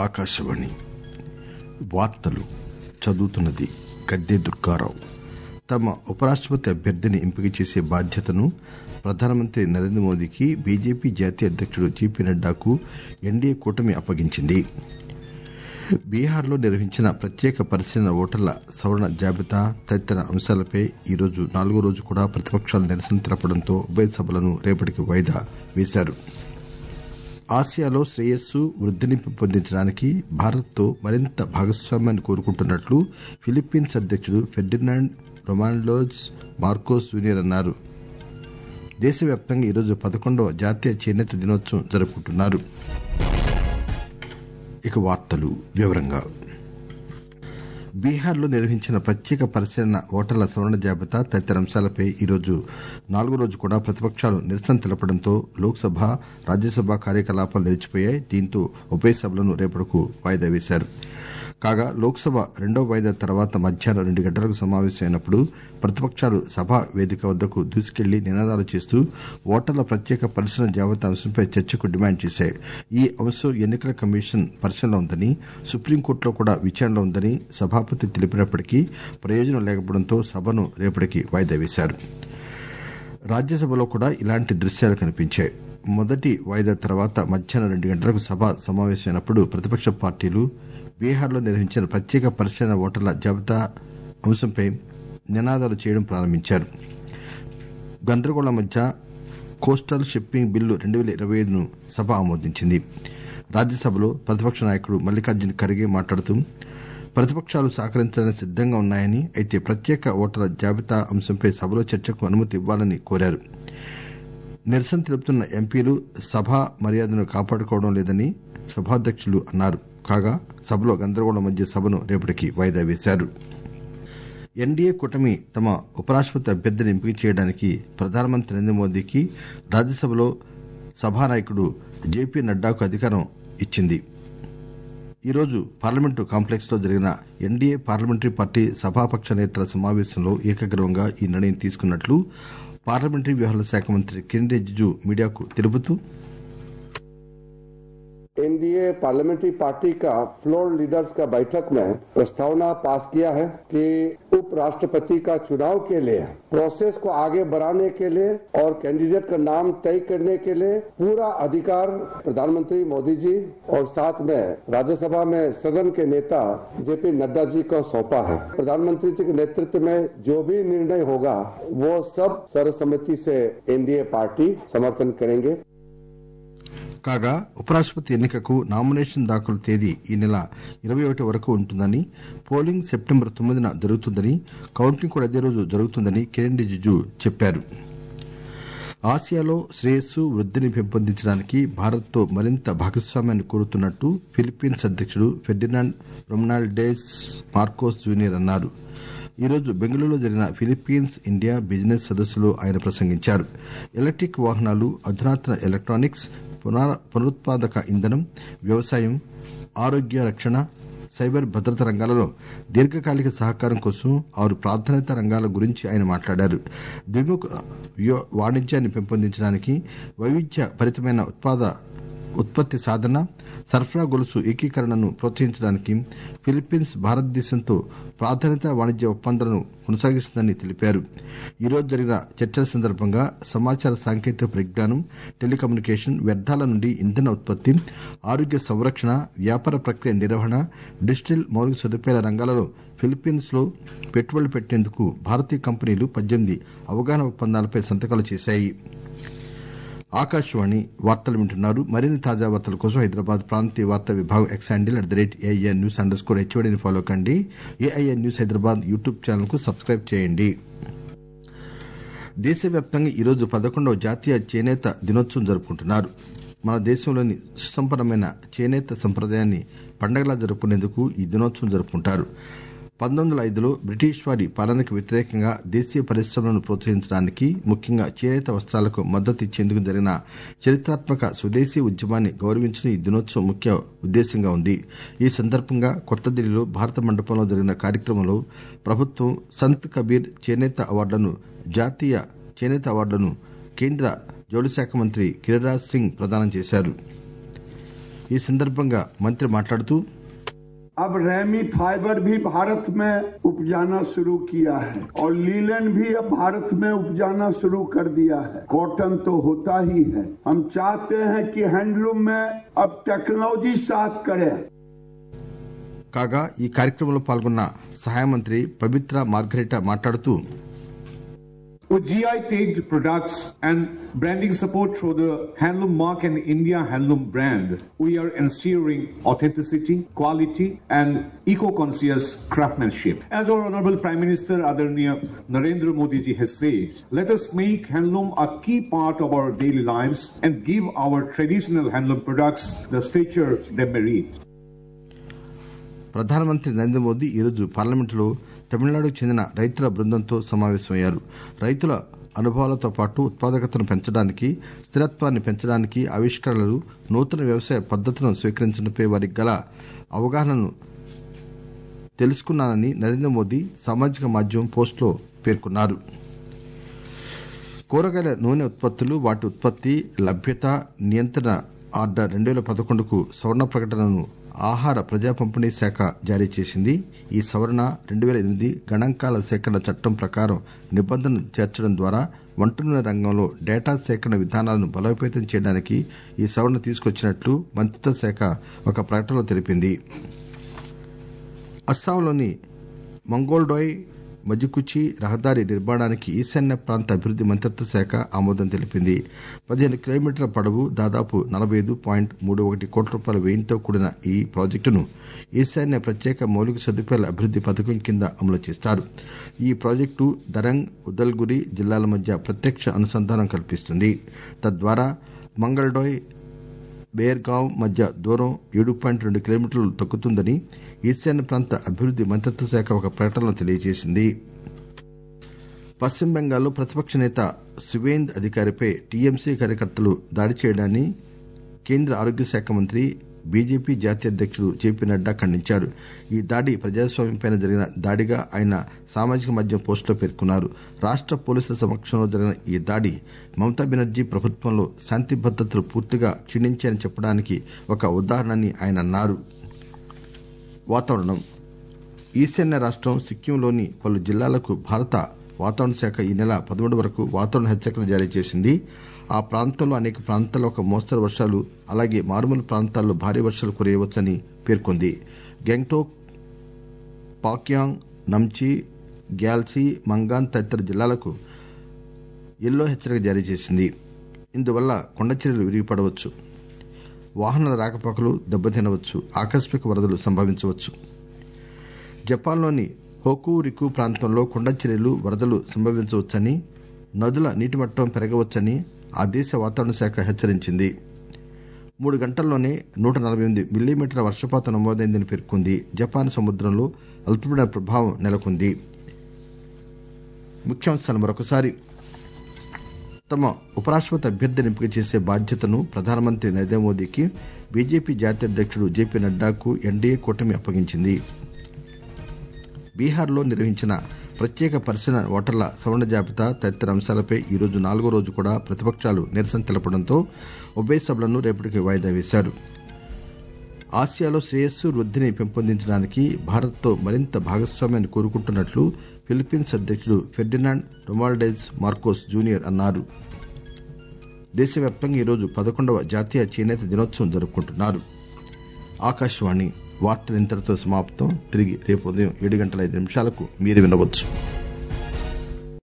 ఆకాశవాణి వార్తలు చదువుతున్నది గద్దె దుర్గారావు తమ ఉపరాష్టపతి అభ్యర్థిని ఎంపిక చేసే బాధ్యతను ప్రధానమంత్రి నరేంద్ర మోదీకి బీజేపీ జాతీయ అధ్యకుడు జేపీ నడ్డాకు ఎన్డీఏ కూటమి అప్పగించింది బీహార్లో నిర్వహించిన ప్రత్యేక పరిశీలన ఓటర్ల సవరణ జాబితా తదితర అంశాలపై ఈరోజు నాలుగో రోజు కూడా ప్రతిపక్షాలు నిరసన తెలపడంతో ఉభయ సభలను రేపటికి వాయిదా వేశారు ఆసియాలో శ్రేయస్సు వృద్దిని పెంపొందించడానికి భారత్తో మరింత భాగస్వామ్యాన్ని కోరుకుంటున్నట్లు ఫిలిప్పీన్స్ అధ్యకుడు ఫెర్డినాండ్ రొమాండోజ్ మార్కోస్ జూనియర్ అన్నారు దేశవ్యాప్తంగా ఈరోజు పదకొండవ జాతీయ చేనేత దినోత్సవం జరుపుకుంటున్నారు ఇక వార్తలు వివరంగా బీహార్లో నిర్వహించిన ప్రత్యేక పరిశీలన ఓటర్ల సవరణ జాబితా తదితర అంశాలపై ఈరోజు నాలుగో రోజు కూడా ప్రతిపక్షాలు నిరసన తెలపడంతో లోక్సభ రాజ్యసభ కార్యకలాపాలు నిలిచిపోయాయి దీంతో ఉభయ సభలను రేపటికు వాయిదా వేశారు కాగా లోక్సభ రెండో వాయిదా తర్వాత మధ్యాహ్నం రెండు గంటలకు సమావేశమైనప్పుడు ప్రతిపక్షాలు సభా వేదిక వద్దకు దూసుకెళ్లి నినాదాలు చేస్తూ ఓటర్ల ప్రత్యేక పరిశీలన జాబితా అంశంపై చర్చకు డిమాండ్ చేశాయి ఈ అంశం ఎన్నికల కమిషన్ పరిశీలనలో ఉందని సుప్రీంకోర్టులో కూడా విచారణలో ఉందని సభాపతి తెలిపినప్పటికీ ప్రయోజనం లేకపోవడంతో సభను రేపటికి వాయిదా వేశారు రాజ్యసభలో కూడా ఇలాంటి దృశ్యాలు కనిపించాయి మొదటి వాయిదా తర్వాత మధ్యాహ్నం రెండు గంటలకు సభ సమావేశమైనప్పుడు ప్రతిపక్ష పార్టీలు బీహార్లో నిర్వహించిన ప్రత్యేక పరిశీలన ఓటర్ల జాబితా అంశంపై నినాదాలు చేయడం ప్రారంభించారు గందరగోళం మధ్య కోస్టల్ షిప్పింగ్ బిల్లు రెండు పేల ఇరవై ఐదును సభ ఆమోదించింది రాజ్యసభలో ప్రతిపక్ష నాయకుడు మల్లికార్జున ఖర్గే మాట్లాడుతూ ప్రతిపక్షాలు సహకరించడానికి సిద్దంగా ఉన్నాయని అయితే ప్రత్యేక ఓటర్ల జాబితా అంశంపై సభలో చర్చకు అనుమతి ఇవ్వాలని కోరారు నిరసన తెలుపుతున్న ఎంపీలు సభా మర్యాదను కాపాడుకోవడం లేదని సభాధ్యక్షులు అన్నారు కాగా సభలో గందరగోళం మధ్య సభను రేపటికి వాయిదా వేశారు ఎన్డీఏ కూటమి తమ ఉపరాష్టపతి అభ్యర్థిని ఎంపిక చేయడానికి ప్రధానమంత్రి నరేంద్ర మోదీకి రాజ్యసభలో సభానాయకుడు జేపీ నడ్డాకు అధికారం ఇచ్చింది ఈరోజు పార్లమెంటు కాంప్లెక్స్ లో జరిగిన ఎన్డీఏ పార్లమెంటరీ పార్టీ సభాపక్ష నేతల సమావేశంలో ఏకగ్రీవంగా ఈ నిర్ణయం తీసుకున్నట్లు పార్లమెంటరీ వ్యవహారాల శాఖ మంత్రి కిరణ్ రిజిజు మీడియాకు తెలుపుతూ एनडीए पार्लियामेंट्री पार्टी का फ्लोर लीडर्स का बैठक में प्रस्तावना पास किया है कि उपराष्ट्रपति का चुनाव के लिए प्रोसेस को आगे बढ़ाने के लिए और कैंडिडेट का नाम तय करने के लिए पूरा अधिकार प्रधानमंत्री मोदी जी और साथ में राज्यसभा में सदन के नेता जेपी नड्डा जी को सौंपा है प्रधानमंत्री जी के नेतृत्व में जो भी निर्णय होगा वो सब सर्वसम्मति से एनडीए पार्टी समर्थन करेंगे కాగా ఉపరాష్టపతి ఎన్నికకు నామినేషన్ దాఖలు తేదీ ఈ నెల ఇరవై ఒకటి వరకు ఉంటుందని పోలింగ్ సెప్టెంబర్ తొమ్మిదిన జరుగుతుందని కౌంటింగ్ కూడా అదే రోజు జరుగుతుందని కిరణ్ రిజిజు చెప్పారు ఆసియాలో శ్రేయస్సు వృద్దిని పెంపొందించడానికి భారత్తో మరింత భాగస్వామ్యాన్ని కోరుతున్నట్టు ఫిలిప్పీన్స్ అధ్యకుడు ఫెర్డినాండ్ రొమ్నాల్డేస్ మార్కోస్ జూనియర్ అన్నారు ఈరోజు బెంగళూరులో జరిగిన ఫిలిప్పీన్స్ ఇండియా బిజినెస్ సదస్సులో ఆయన ప్రసంగించారు ఎలక్టిక్ వాహనాలు అధునాతన ఎలక్ట్రానిక్స్ పునరుత్పాదక ఇంధనం వ్యవసాయం ఆరోగ్య రక్షణ సైబర్ భద్రత రంగాలలో దీర్ఘకాలిక సహకారం కోసం ఆరు ప్రాధాన్యత రంగాల గురించి ఆయన మాట్లాడారు ద్విముఖ వాణిజ్యాన్ని పెంపొందించడానికి వైవిధ్య భరితమైన ఉత్పాద ఉత్పత్తి సాధన సరఫరా గొలుసు ఏకీకరణను ప్రోత్సహించడానికి ఫిలిప్పీన్స్ భారతదేశంతో ప్రాధాన్యత వాణిజ్య ఒప్పందాలను కొనసాగిస్తుందని తెలిపారు ఈరోజు జరిగిన చర్చల సందర్భంగా సమాచార సాంకేతిక పరిజ్ఞానం టెలికమ్యూనికేషన్ వ్యర్థాల నుండి ఇంధన ఉత్పత్తి ఆరోగ్య సంరక్షణ వ్యాపార ప్రక్రియ నిర్వహణ డిజిటల్ మౌలిక సదుపాయాల రంగాలలో ఫిలిప్పీన్స్ లో పెట్టుబడులు పెట్టేందుకు భారతీయ కంపెనీలు పద్దెనిమిది అవగాహన ఒప్పందాలపై సంతకాలు చేశాయి ఆకాశవాణి వార్తలు వింటున్నారు మరిన్ని తాజా వార్తల కోసం హైదరాబాద్ ప్రాంతీయ వార్తా విభాగం X handle at the rate AIR news underscore స్కోర్ హెచ్ఓడిని ఫాలో కండి AIR news Hyderabad YouTube channel కు సబ్స్క్రైబ్ చేయండి దేశవ్యాప్తంగా ఈరోజు పదకొండవ జాతీయ చేనేత దినోత్సవం జరుపుకుంటున్నారు మన దేశంలోని సుసంపన్నమైన చేనేత సంప్రదాయాన్ని పండగలా జరుపుకునేందుకు ఈ దినోత్సవం జరుపుకుంటారు పంతొమ్మిది వందల ఐదులో బ్రిటిష్ వారి పాలనకు వ్యతిరేకంగా దేశీయ పరిశ్రమలను ప్రోత్సహించడానికి ముఖ్యంగా చేనేత వస్త్రాలకు మద్దతు ఇచ్చేందుకు జరిగిన చరిత్రాత్మక స్వదేశీ ఉద్యమాన్ని గౌరవించిన ఈ దినోత్సవం ముఖ్య ఉద్దేశంగా ఉంది ఈ సందర్భంగా కొత్త ఢిల్లీలో భారత మండపంలో జరిగిన కార్యక్రమంలో ప్రభుత్వం సంత్ కబీర్ చేనేత అవార్డులను జాతీయ చేనేత అవార్డులను కేంద్ర జౌళి శాఖ మంత్రి గిరిరాజ్ సింగ్ ప్రదానం చేశారు ఈ సందర్భంగా మంత్రి మాట్లాడుతూ अब रेमी फाइबर भी भारत में उपजाना शुरू किया है और लीलन भी अब भारत में उपजाना शुरू कर दिया है कॉटन तो होता ही है हम चाहते हैं कि हैंडलूम में अब टेक्नोलॉजी साथ करे కాగా ఈ కార్యక్రమంలో పాల్గొన్న సహాయ మంత్రి పవిత్ర మార్గరెటా మాట్లాడుతూ With GI tagged products and branding support through the Handloom Mark and India Handloom brand, we are ensuring authenticity, quality, and eco-conscious craftsmanship. As our Honorable Prime Minister Adarniya Narendra Modi ji has said, let us make handloom a key part of our daily lives and give our traditional handloom products the stature they merit. ప్రధానమంత్రి నరేంద్ర మోదీ ఈరోజు పార్లమెంటులో తమిళనాడుకు చెందిన రైతుల బృందంతో సమావేశమయ్యారు రైతుల అనుభవాలతో పాటు ఉత్పాదకతను పెంచడానికి స్థిరత్వాన్ని పెంచడానికి ఆవిష్కరణలు నూతన వ్యవసాయ పద్దతులను స్వీకరించడంపై వారికి గల అవగాహనను తెలుసుకున్నానని నరేంద్ర మోదీ సామాజిక మాధ్యమం పోస్టులో పేర్కొన్నారు కూరగాయల నూనె ఉత్పత్తులు వాటి ఉత్పత్తి లభ్యత నియంత్రణ ఆర్డర్ రెండు వేల పదకొండుకు సవరణ ప్రకటనను ఆహార ప్రజా పంపిణీ శాఖ జారీ చేసింది ఈ సవరణ రెండు వేల ఎనిమిది గణాంకాల సేకరణ చట్టం ప్రకారం నిబంధనలు చేర్చడం ద్వారా వంట నూనె రంగంలో డేటా సేకరణ విధానాలను బలోపేతం చేయడానికి ఈ సవరణ తీసుకొచ్చినట్లు మంత్రిత్వ శాఖ ఒక ప్రకటనలో తెలిపింది అస్సాంలోని మంగోల్డోయ్ మజికుచి రహదారి నిర్మాణానికి ఈశాన్య ప్రాంత అభివృద్ది మంత్రిత్వ శాఖ ఆమోదం తెలిపింది పదిహేను కిలోమీటర్ల పొడవు దాదాపు నలభై ఐదు పాయింట్ మూడు ఒకటి కోట్ల రూపాయల వ్యయంతో కూడిన ఈ ప్రాజెక్టును ఈశాన్య ప్రత్యేక మౌలిక సదుపాయాల అభివృద్ది పథకం కింద అమలు చేస్తారు ఈ ప్రాజెక్టు దరంగ్ ఉదల్గురి జిల్లాల మధ్య ప్రత్యక్ష అనుసంధానం కల్పిస్తుంది తద్వారా మంగళడోయ్ బేర్గావ్ మధ్య దూరం ఏడు పాయింట్ రెండు కిలోమీటర్లు తగ్గుతుందని ఈశాన్య ప్రాంత అభివృద్ది మంత్రిత్వ శాఖ ఒక ప్రకటనలో తెలియజేసింది పశ్చిమ బెంగాల్లో ప్రతిపక్ష నేత సువేంద్ అధికారిపై టీఎంసీ కార్యకర్తలు దాడి చేయడాన్ని కేంద్ర ఆరోగ్య శాఖ మంత్రి బీజేపీ జాతీయ అధ్యక్షుడు జేపీ నడ్డా ఖండించారు ఈ దాడి ప్రజాస్వామ్యంపై జరిగిన దాడిగా ఆయన సామాజిక మాధ్యమం పోస్టులో పేర్కొన్నారు రాష్ట పోలీసుల సమక్షంలో జరిగిన ఈ దాడి మమతా బెనర్జీ ప్రభుత్వంలో శాంతి భద్రతలు పూర్తిగా క్షీణించాయని చెప్పడానికి ఒక ఉదాహరణని ఆయన అన్నారు వాతావరణం ఈశాన్య రాష్టం సిక్కింలోని పలు జిల్లాలకు భారత వాతావరణ శాఖ ఈ నెల పదమూడు వరకు వాతావరణ హెచ్చరికలు జారీ చేసింది ఆ ప్రాంతంలో అనేక ప్రాంతాల్లో ఒక మోస్తరు వర్షాలు అలాగే మారుమూల ప్రాంతాల్లో భారీ వర్షాలు కురియవచ్చని పేర్కొంది గెంగ్టోక్ పాక్యాంగ్ నమ్చి గ్యాల్సీ మంగాన్ తదితర జిల్లాలకు ఎల్లో హెచ్చరిక జారీ చేసింది ఇందువల్ల కొండచర్యలు విరిగిపడవచ్చు వాహనాల రాకపోకలు దెబ్బతినవచ్చు ఆకస్మిక వరదలు సంభవించవచ్చు జపాన్లోని హోకూరికు ప్రాంతంలో కొండచర్యలు వరదలు సంభవించవచ్చని నదుల నీటిమట్టం పెరగవచ్చని ఆ దేశ వాతావరణ శాఖ హెచ్చరించింది మూడు గంటల్లోనే నూట నలభై ఎనిమిది మిల్లీమీటర్ల వర్షపాతం నమోదైందని పేర్కొంది జపాన్ సముద్రంలో అల్పపీడన ప్రభావం నెలకొంది ముఖ్యాంశాలు మరొకసారి తమ ఉపరాష్టపతి అభ్యర్థిని ఎంపిక చేసే బాధ్యతను ప్రధానమంత్రి నరేంద్ర మోదీకి బీజేపీ జాతీయ అధ్యక్షుడు జేపీ నడ్డాకు ఎన్డీఏ కూటమి అప్పగించింది బీహార్లో నిర్వహించిన ప్రత్యేక పరిశీలన ఓటర్ల సవరణ జాబితా తదితర అంశాలపై ఈరోజు నాలుగో రోజు కూడా ప్రతిపక్షాలు నిరసన తెలపడంతో ఉభయ సభలను రేపటికి వాయిదా వేశారు ఆసియాలో శ్రేయస్సు వృద్ధిని పెంపొందించడానికి భారత్తో మరింత భాగస్వామ్యాన్ని కోరుకుంటున్నట్లు ఫిలిప్పీన్స్ అధ్యక్షుడు ఫెర్డినాండ్ రొమాల్డైజ్ మార్కోస్ జూనియర్ అన్నారు దేశవ్యాప్తంగా ఈరోజు పదకొండవ జాతీయ చేనేత దినోత్సవం జరుపుకుంటున్నారు ఆకాశవాణి వార్తలు ఇంతటితో సమాప్తం తిరిగి రేపు ఉదయం ఏడు గంటల ఐదు నిమిషాలకు మీరు వినవచ్చు